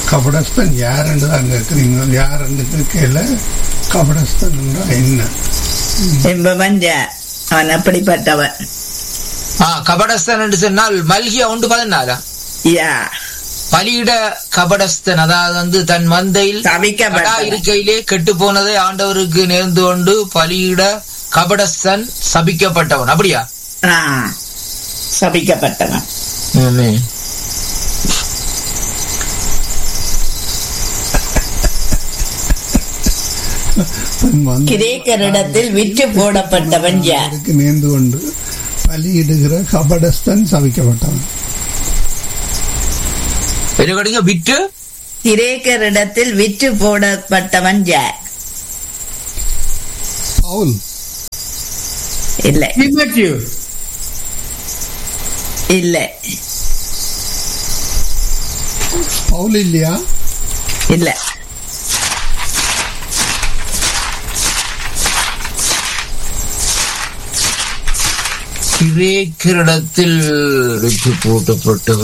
கபடஸ்தன் யாருன்னு தான் கேட்குறீங்க யாருன்னு கேட்கல கபடஸ்தன் என்ன என்பவன் யார் அவன் அப்படிப்பட்டவன் ஆ கபடஸ்தன் என்று சொன்னால் மல்கியா உண்டு பதினாலா யா பலியிட கபடஸ்தன் அதாவது வந்து தன் மந்தையில் கடா சபிக்கப்பட்டவன் இருக்கையிலே கெட்டு போனதை ஆண்டவருக்கு நேர்ந்து கொண்டு பலியிட கபடஸ்தன் சபிக்கப்பட்டவன் அப்படியா ஆ, சபிக்கப்பட்டவன் தன் வந்து கிரேக்கரிடத்தில் விற்று போடப்பட்டவன் யார் அவருக்கு நேர்ந்து கொண்டு பலியிடுகிற கபடஸ்தன் சபிக்கப்பட்டவன் என்ன கேட்டீங்க விட்டு கிரேக்கரிடத்தில் விற்று போடப்பட்டவன் யார் பவுல் இல்ல Matthew. இல்ல பவுல் இல்லையா இல்ல கிரேக்கரிடத்தில் விட்டு போட்டப்பட்ட